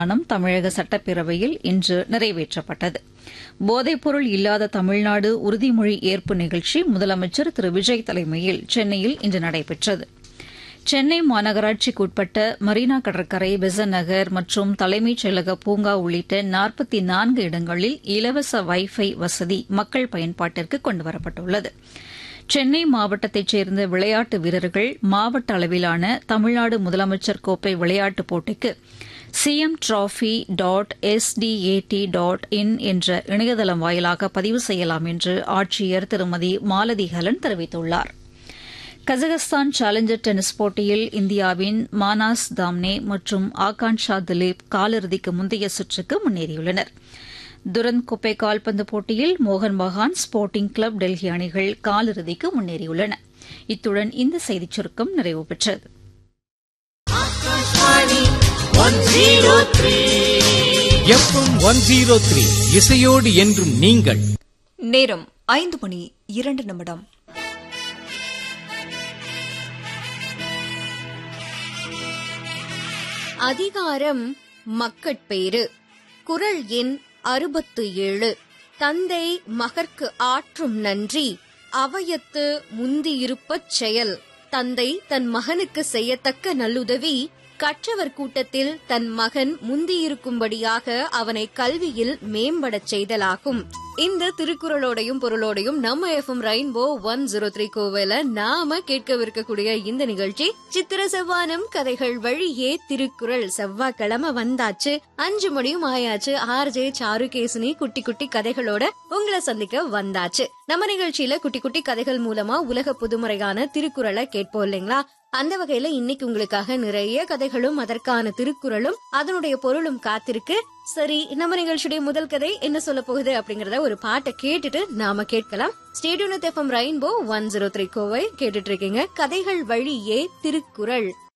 தீர்மானம் தமிழக சட்டப்பேரவையில் இன்று நிறைவேற்றப்பட்டது போதைப்பொருள் இல்லாத தமிழ்நாடு உறுதிமொழி ஏற்பு நிகழ்ச்சி முதலமைச்சர் திரு விஜய் தலைமையில் சென்னையில் இன்று நடைபெற்றது சென்னை மாநகராட்சிக்குட்பட்ட மரீனா கடற்கரை பெசன் நகர் மற்றும் தலைமைச் செயலக பூங்கா உள்ளிட்ட நாற்பத்தி நான்கு இடங்களில் இலவச வைஃபை வசதி மக்கள் பயன்பாட்டிற்கு கொண்டுவரப்பட்டுள்ளது சென்னை மாவட்டத்தைச் சேர்ந்த விளையாட்டு வீரர்கள் மாவட்ட அளவிலான தமிழ்நாடு முதலமைச்சர் கோப்பை விளையாட்டுப் போட்டிக்கு CM trophy dot SDAT dot in என்ற இணையதளம் வாயிலாக பதிவு செய்யலாம் என்று ஆட்சியர் திருமதி மாலதி ஹலன் தெரிவித்துள்ளார் கஜகஸ்தான் சேலஞ்சர் டென்னிஸ் போட்டியில் இந்தியாவின் மானாஸ் தாம்னே மற்றும் ஆகான்ஷா திலீப் காலிறுதிக்கு முந்தைய சுற்றுக்கு முன்னேறியுள்ளனர் துரந்த் கோப்பை கால்பந்து போட்டியில் மோகன் பகான் ஸ்போர்ட்டிங் கிளப் டெல்லி அணிகள் காலிறுதிக்கு முன்னேறியுள்ளன இத்துடன் இந்த செய்திச் சுருக்கம் நிறைவு பெற்றது எஃப்எம் ஒன் ஜீரோ த்ரீ இசையோடு என்றும் நீங்கள் நேரம் ஐந்து மணி இரண்டு நிமிடம் அதிகாரம் மக்கட்பேறு குரல் எண் அறுபத்து ஏழு தந்தை மகற்கு ஆற்றும் நன்றி அவையத்து முந்தியிருப்பச் செயல் தந்தை தன் மகனுக்கு செய்யத்தக்க நல்லுதவி கற்றவர் கூட்டத்தில் தன் மகன் முந்தியிருக்கும்படியாக அவனை கல்வியில் மேம்படச் செய்தலாகும் இந்த திருக்குறளோடையும் பொருளோடையும் நம்ம FM rainbow one zero three கோவில நாம கேட்கவிருக்கக்கூடிய இந்த நிகழ்ச்சி சித்திர செவ்வானம் கதைகள் வழியே திருக்குறள் செவ்வாய்க்கிழமை வந்தாச்சு அஞ்சு மணியும் ஆயாச்சு ஆர்ஜே சாருகேசினி குட்டி குட்டி கதைகளோட உங்களை சந்திக்க வந்தாச்சு நம்ம நிகழ்ச்சியில குட்டி குட்டி கதைகள் மூலமா உலக புதுமுறையான திருக்குறளை கேட்போம் இல்லைங்களா அந்த வகையில இன்னைக்கு உங்களுக்காக நிறைய கதைகளும் அதற்கான திருக்குறளும் அதனுடைய பொருளும் காத்திருக்கு சரி நம்ம நிகழ்ச்சியுடைய முதல் கதை என்ன சொல்ல போகுது அப்படிங்கறத ஒரு பாட்டை கேட்டுட்டு நாம கேட்கலாம் stadium FM rainbow one zero three Kovai கேட்டுட்டு இருக்கீங்க கதைகள் வழியே திருக்குறள்